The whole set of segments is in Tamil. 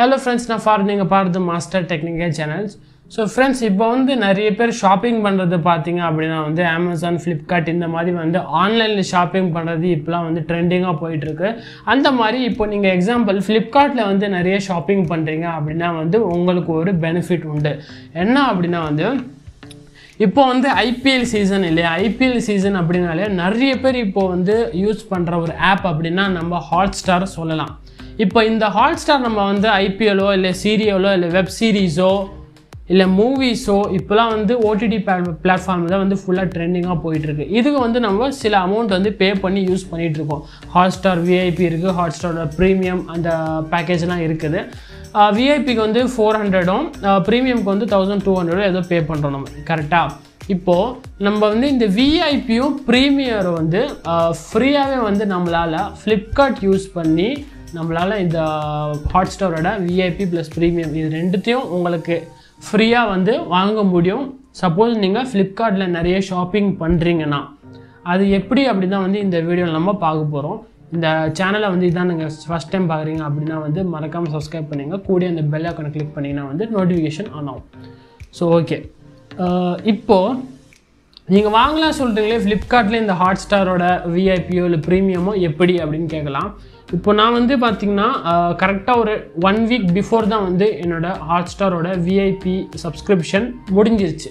ஹலோ ஃப்ரெண்ட்ஸ் நான் ஃபார் நீங்கள் பார்த்து master technical channels so friends இப்போ வந்து நிறைய பேர் ஷாப்பிங் பண்ணுறது பார்த்தீங்க அப்படின்னா வந்து அமேசான் ஃப்ளிப்கார்ட் இந்த மாதிரி வந்து ஆன்லைனில் ஷாப்பிங் பண்ணுறது இப்போலாம் வந்து ட்ரெண்டிங்காக போயிட்டுருக்கு அந்த மாதிரி இப்போ நீங்கள் எக்ஸாம்பிள் ஃப்ளிப்கார்ட்டில் வந்து நிறைய ஷாப்பிங் பண்ணுறீங்க அப்படின்னா வந்து உங்களுக்கு ஒரு பெனிஃபிட் உண்டு என்ன அப்படின்னா வந்து இப்போ வந்து ஐபிஎல் சீசன் இல்லையா ஐபிஎல் சீசன் அப்படின்னாலே நிறைய பேர் இப்போ வந்து யூஸ் பண்ணுற ஒரு ஆப் அப்படின்னா நம்ம ஹாட் ஸ்டார் சொல்லலாம் இப்போ இந்த ஹாட் ஸ்டார் நம்ம வந்து ஐபிஎல்லோ இல்லை சீரியலோ இல்லை வெப் சீரிஸோ இல்லை மூவிஸோ இப்போலாம் வந்து ஓடிடி பிளாட்ஃபார்ம் தான் வந்து ஃபுல்லாக ட்ரெண்டிங்காக போயிட்டுருக்கு இதுக்கு வந்து நம்ம சில அமௌண்ட் வந்து பே பண்ணி யூஸ் பண்ணிகிட்ருக்கோம் ஹாட் ஸ்டார் விஐபி இருக்குது ஹாட் ஸ்டாரோட ப்ரீமியம் அந்த பேக்கேஜ்லாம் இருக்குது விஐபிக்கு வந்து ஃபோர் ஹண்ட்ரடும் ப்ரீமியம்க்கு வந்து தௌசண்ட் டூ ஹண்ட்ரடும் ஏதோ பே பண்ணுறோம் நம்ம கரெக்டாக இப்போது நம்ம வந்து இந்த விஐபியும் ப்ரீமியரும் வந்து ஃப்ரீயாகவே வந்து நம்மளால் ஃப்ளிப்கார்ட் யூஸ் பண்ணி நம்மளால் இந்த ஹாட் ஸ்டாரோட விஐபி ப்ளஸ் ப்ரீமியம் இது ரெண்டுத்தையும் உங்களுக்கு ஃப்ரீயாக வந்து வாங்க முடியும் சப்போஸ் நீங்கள் ஃப்ளிப்கார்ட்டில் நிறைய ஷாப்பிங் பண்ணுறீங்கன்னா அது எப்படி அப்படி தான் வந்து இந்த வீடியோவில் நம்ம பார்க்க போகிறோம் இந்த சேனலை வந்து இதான் நீங்கள் ஃபஸ்ட் டைம் பார்க்குறீங்க அப்படின்னா வந்து மறக்காமல் சப்ஸ்கிரைப் பண்ணுங்க கூடிய அந்த பெல் ஐக்கானை கிளிக் பண்ணிங்கன்னா வந்து நோட்டிஃபிகேஷன் ஆன் ஆகும் ஸோ ஓகே இப்போது நீங்கள் வாங்கலாம் சொல்கிறீங்களே ஃப்ளிப்கார்ட்டில் இந்த ஹாட் ஸ்டாரோட விஐபியோ இல்லை ப்ரீமியமோ எப்படி அப்படின்னு கேட்கலாம் இப்போ நான் வந்து பார்த்திங்கன்னா கரெக்டாக ஒரு ஒன் வீக் பிஃபோர் தான் வந்து என்னோடய ஹாட் ஸ்டாரோட விஐபி சப்ஸ்கிரிப்ஷன் முடிஞ்சிருச்சு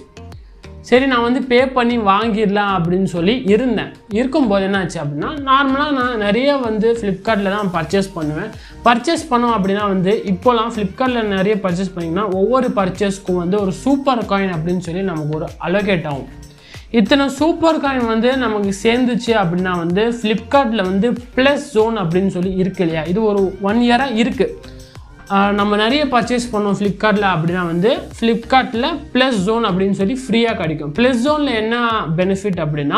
சரி நான் வந்து பே பண்ணி வாங்கிடலாம் அப்படின்னு சொல்லி இருந்தேன் இருக்கும்போது என்னாச்சு அப்படின்னா நார்மலாக நான் நிறைய வந்து ஃப்ளிப்கார்ட்டில் தான் பர்ச்சேஸ் பண்ணுவேன் பர்ச்சேஸ் பண்ணோம் அப்படின்னா வந்து இப்போலாம் ஃப்ளிப்கார்ட்டில் நிறைய பர்ச்சேஸ் பண்ணிங்கன்னா ஒவ்வொரு பர்ச்சேஸ்க்கும் வந்து ஒரு சூப்பர் காயின் அப்படின்னு சொல்லி நமக்கு ஒரு அலோகேட் ஆகும் இத்தனை சூப்பர் காயின் வந்து நமக்கு சேர்ந்துச்சு அப்படின்னா வந்து ஃப்ளிப்கார்ட்டில் வந்து ப்ளஸ் ஜோன் அப்படின்னு சொல்லி இருக்கு இல்லையா இது ஒரு ஒன் இயராக இருக்குது நம்ம நிறைய பர்ச்சேஸ் பண்ணோம் ஃப்ளிப்கார்ட்டில் அப்படின்னா வந்து ஃப்ளிப்கார்ட்டில் ப்ளஸ் ஜோன் அப்படின்னு சொல்லி ஃப்ரீயாக கிடைக்கும் ப்ளஸ் ஜோனில் என்ன பெனிஃபிட் அப்படின்னா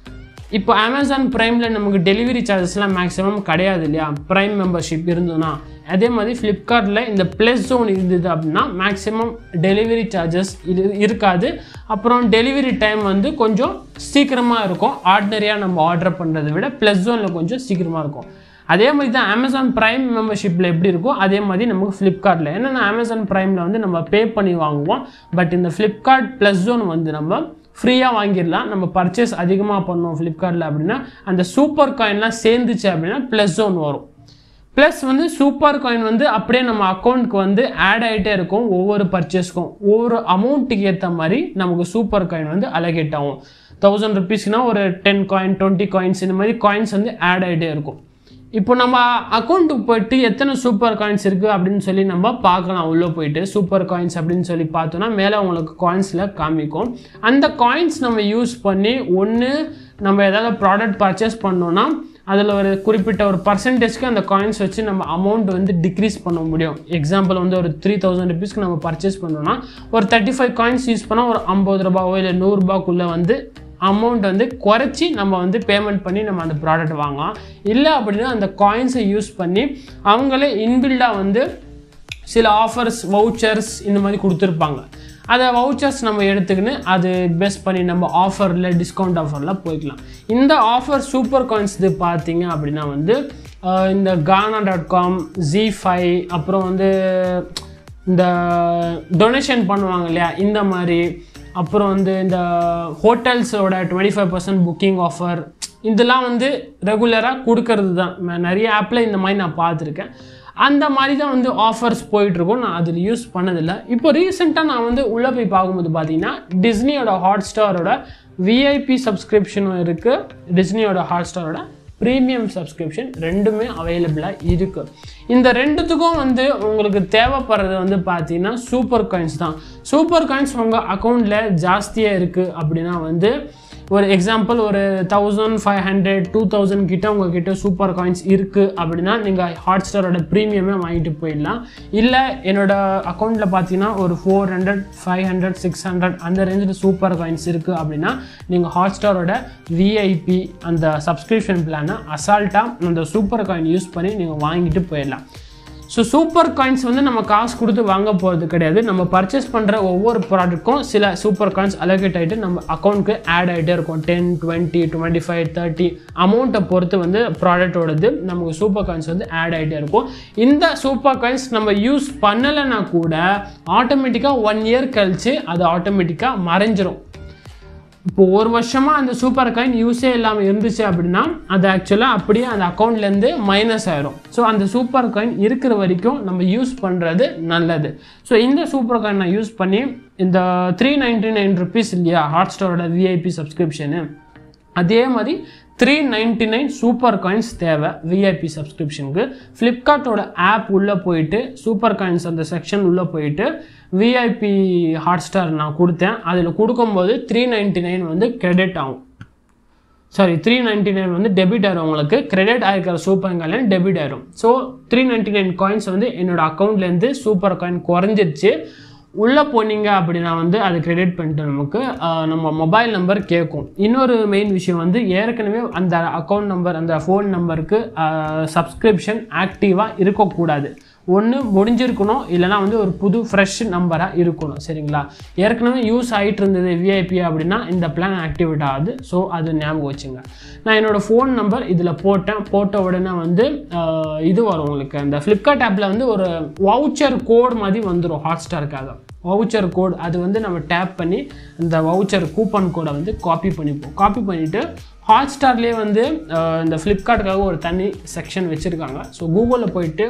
இப்போ அமேசான் ப்ரைமில் நமக்கு டெலிவரி சார்ஜஸ்லாம் மேக்ஸிமம் கிடையாது இல்லையா ப்ரைம் மெம்பர்ஷிப் இருந்ததுன்னா அதே மாதிரி ஃப்ளிப்கார்ட்டில் இந்த ப்ளஸ் ஜோன் இருந்தது அப்படின்னா மேக்ஸிமம் டெலிவரி சார்ஜஸ் இது இருக்காது அப்புறம் டெலிவரி டைம் வந்து கொஞ்சம் சீக்கிரமாக இருக்கும் ஆர்டினரியாக நம்ம ஆர்டர் பண்ணுறதை விட ப்ளஸ் ஜோனில் கொஞ்சம் சீக்கிரமாக இருக்கும் அதே மாதிரி தான் அமேசான் ப்ரைம் மெம்பர்ஷிப்பில் எப்படி இருக்கோ அதே மாதிரி நமக்கு ஃப்ளிப்கார்ட்டில் என்னென்னா அமேசான் ப்ரைமில் வந்து நம்ம பே பண்ணி வாங்குவோம் பட் இந்த ஃப்ளிப்கார்ட் ப்ளஸ் ஜோன் வந்து நம்ம ஃப்ரீயாக வாங்கிடலாம் நம்ம பர்ச்சேஸ் அதிகமாக பண்ணோம் ஃப்ளிப்கார்ட்டில் அப்படின்னா அந்த சூப்பர் காயின்லாம் சேர்ந்துச்சு அப்படின்னா ப்ளஸ் ஜோன் வரும் ப்ளஸ் வந்து சூப்பர் காயின் வந்து அப்படியே நம்ம அக்கௌண்ட்க்கு வந்து ஆட் ஆகிட்டே இருக்கும் ஒவ்வொரு பர்ச்சேஸ்க்கும் ஒவ்வொரு அமௌண்ட்டுக்கு ஏற்ற மாதிரி நமக்கு சூப்பர் காயின் வந்து அலகேட் ஆகும் தௌசண்ட் ருபீஸ்னால் ஒரு டென் காயின் டுவெண்ட்டி காயின்ஸ் இந்த மாதிரி காயின்ஸ் வந்து ஆட் ஆகிட்டே இருக்கும் இப்போ நம்ம அக்கௌண்ட்டுக்கு போயிட்டு எத்தனை சூப்பர் காயின்ஸ் இருக்குது அப்படின்னு சொல்லி நம்ம பார்க்கலாம் உள்ளே போயிட்டு சூப்பர் காயின்ஸ் அப்படின்னு சொல்லி பார்த்தோன்னா மேலே உங்களுக்கு காயின்ஸில் காமிக்கும் அந்த காயின்ஸ் நம்ம யூஸ் பண்ணி ஒன்று நம்ம ஏதாவது ப்ராடக்ட் பர்ச்சேஸ் பண்ணோன்னா அதில் ஒரு குறிப்பிட்ட ஒரு பர்சன்டேஜ்க்கு அந்த காயின்ஸ் வச்சு நம்ம அமௌண்ட் வந்து டிக்ரீஸ் பண்ண முடியும் எக்ஸாம்பிள் வந்து ஒரு த்ரீ தௌசண்ட் ருபீஸ்க்கு நம்ம பர்ச்சேஸ் பண்ணோன்னா ஒரு தேர்ட்டி ஃபைவ் காயின்ஸ் யூஸ் பண்ணால் ஒரு ஐம்பது ரூபாவோ இல்லை நூறுரூபாக்குள்ளே வந்து அமௌண்ட் வந்து குறைச்சி நம்ம வந்து பேமெண்ட் பண்ணி நம்ம அந்த ப்ராடக்ட் வாங்கலாம் இல்லை அப்படின்னா அந்த காயின்ஸை யூஸ் பண்ணி அவங்களே இன்பில்டாக வந்து சில ஆஃபர்ஸ் வவுச்சர்ஸ் இந்த மாதிரி கொடுத்துருப்பாங்க அதை வவுச்சர்ஸ் நம்ம எடுத்துக்கின்னு அது பெஸ்ட் பண்ணி நம்ம ஆஃபரில் டிஸ்கவுண்ட் ஆஃபரில் போய்க்கலாம் இந்த ஆஃபர் சூப்பர் காயின்ஸ் இது பார்த்தீங்க அப்படின்னா வந்து இந்த Gaana dot com G five அப்புறம் வந்து இந்த டொனேஷன் பண்ணுவாங்க இல்லையா இந்த மாதிரி அப்புறம் வந்து இந்த ஹோட்டல்ஸோட twenty five percent booking offer இதெல்லாம் வந்து ரெகுலராக கொடுக்கறது தான் நிறைய ஆப்பில் இந்த மாதிரி நான் பார்த்துருக்கேன் அந்த மாதிரி தான் வந்து ஆஃபர்ஸ் போயிட்டுருக்கும் நான் அதில் யூஸ் பண்ணதில்லை இப்போ ரீசெண்டாக நான் வந்து உள்ளே போய் பார்க்கும்போது பார்த்தீங்கன்னா டிஸ்னியோட ஹாட் ஸ்டாரோட விஐபி சப்ஸ்கிரிப்ஷனும் இருக்குது டிஸ்னியோட ஹாட் ஸ்டாரோட ப்ரீமியம் சப்ஸ்கிரிப்ஷன் ரெண்டுமே அவைலபிளாக இருக்குது இந்த ரெண்டுத்துக்கும் வந்து உங்களுக்கு தேவைப்படுறது வந்து பார்த்தீங்கன்னா சூப்பர் காயின்ஸ் தான் சூப்பர் காயின்ஸ் உங்கள் அக்கௌண்ட்டில் ஜாஸ்தியாக இருக்குது அப்படின்னா வந்து ஒரு எக்ஸாம்பிள் ஒரு thousand five hundred two thousand கிட்ட உங்ககிட்ட சூப்பர் காயின்ஸ் இருக்குது அப்படின்னா நீங்கள் ஹாட் ஸ்டாரோட ப்ரீமியமே வாங்கிட்டு போயிடலாம் இல்லை என்னோட அக்கௌண்ட்டில் பார்த்தீங்கன்னா ஒரு four hundred five hundred six hundred அந்த ரேஞ்சில் சூப்பர் காயின்ஸ் இருக்குது அப்படின்னா நீங்கள் ஹாட் ஸ்டாரோட விஐபி அந்த சப்ஸ்கிரிப்ஷன் பிளானை அசால்ட்டாக அந்த சூப்பர் காயின் யூஸ் பண்ணி நீங்கள் வாங்கிட்டு போயிடலாம் ஸோ சூப்பர் காயின்ஸ் வந்து நம்ம காசு கொடுத்து வாங்க போகிறது கிடையாது நம்ம பர்ச்சேஸ் பண்ணுற ஒவ்வொரு ப்ராடக்ட்க்கும் சில சூப்பர் காயின்ஸ் அலோகேட் ஆகிட்டு நம்ம அக்கௌண்ட்க்கு ஆட் ஆகிட்டே இருக்கும் ten twenty twenty five thirty அமௌண்ட்டை பொறுத்து வந்து ப்ராடக்ட்டோடது நமக்கு சூப்பர் காயின்ஸ் வந்து ஆட் ஆகிட்டே இருக்கும் இந்த சூப்பர் காயின்ஸ் நம்ம யூஸ் பண்ணலைன்னா கூட ஆட்டோமேட்டிக்காக ஒன் இயர் கழிச்சு அது ஆட்டோமேட்டிக்காக மறைஞ்சிரும் இப்போ ஒரு வருஷமாக அந்த சூப்பர் காயின் யூஸே இல்லாமல் இருந்துச்சு அப்படின்னா அது ஆக்சுவலாக அப்படியே அந்த அக்கௌண்ட்லேருந்து மைனஸ் ஆயிரும் ஸோ அந்த சூப்பர் காயின் இருக்கிற வரைக்கும் நம்ம யூஸ் பண்ணுறது நல்லது ஸோ இந்த சூப்பர் காயின் நான் யூஸ் பண்ணி இந்த த்ரீ நைன்டி நைன் ருபீஸ் இல்லையா ஹாட் ஸ்டாரோட விஐபி சப்ஸ்கிரிப்ஷனு அதே மாதிரி three ninety nine super coins தேவை விஐபி சப்ஸ்கிரிப்ஷனுக்கு ஃப்ளிப்கார்ட்டோட ஆப் உள்ளே போயிட்டு சூப்பர் காயின்ஸ் அந்த செக்ஷன் உள்ளே போயிட்டு விஐபி ஹாட் ஸ்டார் நான் கொடுத்தேன் அதில் கொடுக்கும்போது த்ரீ நைன்டி நைன் வந்து கிரெடிட் ஆகும் சாரி த்ரீ நைன்டி நைன் வந்து டெபிட் ஆயிரும் உங்களுக்கு கிரெடிட் ஆகிருக்கிற சூப்பர் காயின் டெபிட் ஆயிரும் so three ninety nine coins வந்து என்னோட அக்கௌண்ட்லேருந்து சூப்பர் காயின் குறைஞ்சிருச்சு உள்ளே போனீங்க அப்படின்னா வந்து அது கிரெடிட் பண்ணிட்டு நமக்கு ஆஹ், நம்ம மொபைல் நம்பர் கேட்கும் இன்னொரு மெயின் விஷயம் வந்து ஏற்கனவே அந்த அக்கௌண்ட் நம்பர் அந்த ஃபோன் நம்பருக்கு சப்ஸ்கிரிப்ஷன் ஆக்டிவாக இருக்கக்கூடாது ஒன்று முடிஞ்சிருக்கணும் இல்லைனா வந்து ஒரு புது ஃப்ரெஷ் நம்பராக இருக்கணும் சரிங்களா ஏற்கனவே யூஸ் ஆகிட்டு இருந்தது விஐபி அப்படின்னா இந்த பிளான் ஆக்டிவேட் ஆகுது ஸோ அது ஞாபகம் வச்சுங்க நான் என்னோடய ஃபோன் நம்பர் இதில் போட்டேன் போட்ட உடனே வந்து ஆஹ், இது வரும் உங்களுக்கு அந்த ஃப்ளிப்கார்ட் ஆப்பில் வந்து ஒரு வவுச்சர் கோட் மாதிரி வந்துடும் ஹாட்ஸ்டாருக்காக வவுச்சர் கோட் அது வந்து நம்ம டேப் பண்ணி அந்த வவுச்சர் கூப்பன் கோடை வந்து காப்பி பண்ணிப்போம் காப்பி பண்ணிவிட்டு ஹாட்ஸ்டார்லேயே வந்து ஆஹ், இந்த ஃப்ளிப்கார்ட்டுக்காக ஒரு தனி செக்ஷன் வச்சுருக்காங்க ஸோ கூகுளில் போயிட்டு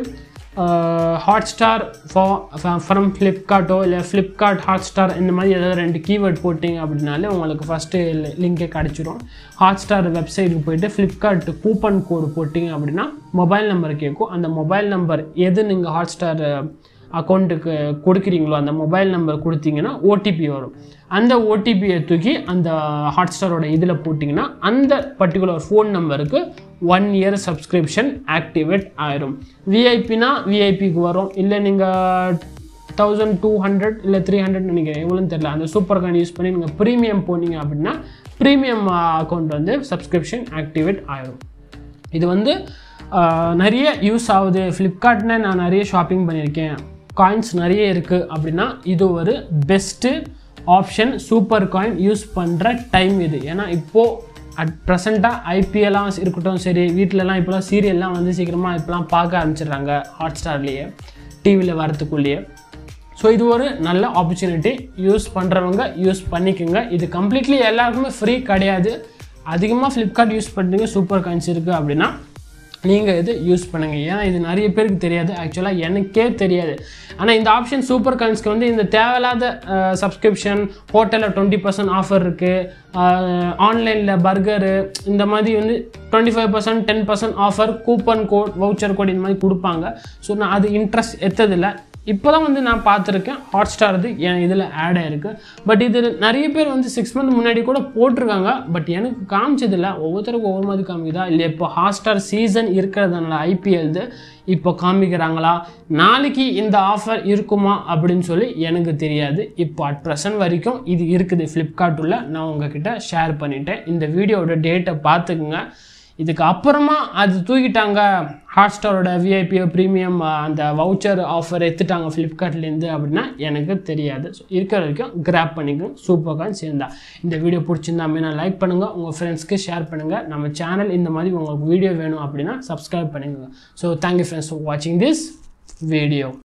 ஹாட்ஸ்டார் ஃப்ரம் ஃப்ளிப்கார்ட்டோ இல்லை ஃப்ளிப்கார்ட் ஹாட்ஸ்டார் இந்த மாதிரி ஏதாவது ரெண்டு கீவேர்ட் போட்டிங்க அப்படின்னாலே உங்களுக்கு ஃபஸ்ட்டு லிங்கே கிடச்சிரும் ஹாட்ஸ்டார் வெப்சைட்டுக்கு போயிட்டு ஃப்ளிப்கார்ட் கூப்பன் கோடு போட்டிங்க அப்படின்னா மொபைல் நம்பர் கேட்கும் அந்த மொபைல் நம்பர் எது நீங்கள் ஹாட்ஸ்டார் அக்கௌண்ட்டுக்கு கொடுக்குறீங்களோ அந்த மொபைல் நம்பர் கொடுத்தீங்கன்னா ஓடிபி வரும் அந்த ஓடிபியை தூக்கி அந்த ஹாட்ஸ்டாரோட இதில் போட்டிங்கன்னா அந்த பர்டிகுலர் ஃபோன் நம்பருக்கு ஒன் இயர் சப்ஸ்கிரிப்ஷன் ஆக்டிவேட் ஆயிரும் விஐபினா விஐபிக்கு வரும் இல்லை நீங்கள் தௌசண்ட் டூ ஹண்ட்ரட் இல்லை த்ரீ ஹண்ட்ரட் நினைக்கிறேன் எவ்வளோன்னு தெரியல அந்த சூப்பர் கார்டு யூஸ் பண்ணி நீங்கள் ப்ரீமியம் போனீங்க அப்படின்னா ப்ரீமியம் அக்கௌண்ட் வந்து சப்ஸ்கிரிப்ஷன் ஆக்டிவேட் ஆயிரும் இது வந்து ஆஹ், நிறைய யூஸ் ஆகுது ஃப்ளிப்கார்ட்னு நான் நிறைய ஷாப்பிங் பண்ணியிருக்கேன் காயின்ஸ் நிறைய இருக்குது அப்படின்னா இது ஒரு best option super coin use பண்ணுற டைம் இது ஏன்னா இப்போது அட் ப்ரெசண்ட்டாக ஐபிஎல்லாம் இருக்கட்டும் சரி வீட்டிலலாம் இப்போலாம் சீரியல்லாம் வந்து சீக்கிரமாக இப்போலாம் பார்க்க ஆரம்பிச்சிடுறாங்க ஹாட் ஸ்டார்லேயே டிவியில் வரத்துக்குள்ளேயே ஸோ இது ஒரு நல்ல ஆப்பர்ச்சுனிட்டி யூஸ் பண்ணுறவங்க யூஸ் பண்ணிக்கோங்க இது கம்ப்ளீட்லி எல்லாருக்குமே ஃப்ரீ கிடையாது அதிகமாக ஃப்ளிப்கார்ட் யூஸ் பண்ணுறீங்க சூப்பர் காயின்ஸ் இருக்குது அப்படின்னா நீங்கள் இது யூஸ் பண்ணுங்கள் ஏன்னா இது நிறைய பேருக்கு தெரியாது ஆக்சுவலாக எனக்கே தெரியாது ஆனால் இந்த ஆப்ஷன் சூப்பர் காயின்ஸ்க்கு வந்து இந்த தேவையில்லாத சப்ஸ்கிரிப்ஷன் ஹோட்டலில் டுவெண்ட்டி பர்சன்ட் ஆஃபர் இருக்குது ஆன்லைனில் பர்கரு இந்த மாதிரி வந்து twenty five percent ten percent offer coupon code voucher code இந்த மாதிரி கொடுப்பாங்க ஸோ நான் அது இன்ட்ரெஸ்ட் எத்ததில்லை இப்போ தான் வந்து நான் பார்த்துருக்கேன் ஹாட் ஸ்டார் இது என் இதில் ஆட் ஆயிருக்கு பட் இது நிறைய பேர் வந்து சிக்ஸ் மந்த் முன்னாடி கூட போட்டிருக்காங்க பட் எனக்கு காமிச்சதில்ல ஒவ்வொருத்தருக்கும் ஒவ்வொரு மாதிரி காமிக்குதா இல்லை இப்போ ஹாட் ஸ்டார் சீசன் இருக்கிறதுனால ஐபிஎல்து இப்போ காமிக்கிறாங்களா நாளைக்கு இந்த ஆஃபர் இருக்குமா அப்படின்னு சொல்லி எனக்கு தெரியாது இப்போ அட் ப்ரெசன்ட் வரைக்கும் இது இருக்குது ஃப்ளிப்கார்ட் உள்ள நான் உங்ககிட்ட ஷேர் பண்ணிட்டேன் இந்த வீடியோவோட டேட்டை பார்த்துக்குங்க இதுக்கு அப்புறமா அது தூக்கிட்டாங்க ஹாட்ஸ்டாரோட விஐபி ப்ரீமியம் அந்த வவுச்சர் ஆஃபர் எடுத்துட்டாங்க ஃப்ளிப்கார்ட்லேருந்து அப்படின்னா எனக்கு தெரியாது ஸோ இருக்கிற வரைக்கும் கிராப் பண்ணிக்கோங்க சூப்பர் கான் சேர்ந்தா இந்த வீடியோ பிடிச்சிருந்தா அப்படின்னா லைக் பண்ணுங்கள் உங்கள் ஃப்ரெண்ட்ஸ்க்கு ஷேர் பண்ணுங்கள் நம்ம சேனல் இந்த மாதிரி உங்களுக்கு வீடியோ வேணும் அப்படின்னா சப்ஸ்கிரைப் பண்ணிக்கோங்க ஸோ தேங்க்யூ ஃப்ரெண்ட்ஸ் ஃபார் வாட்சிங் திஸ் வீடியோ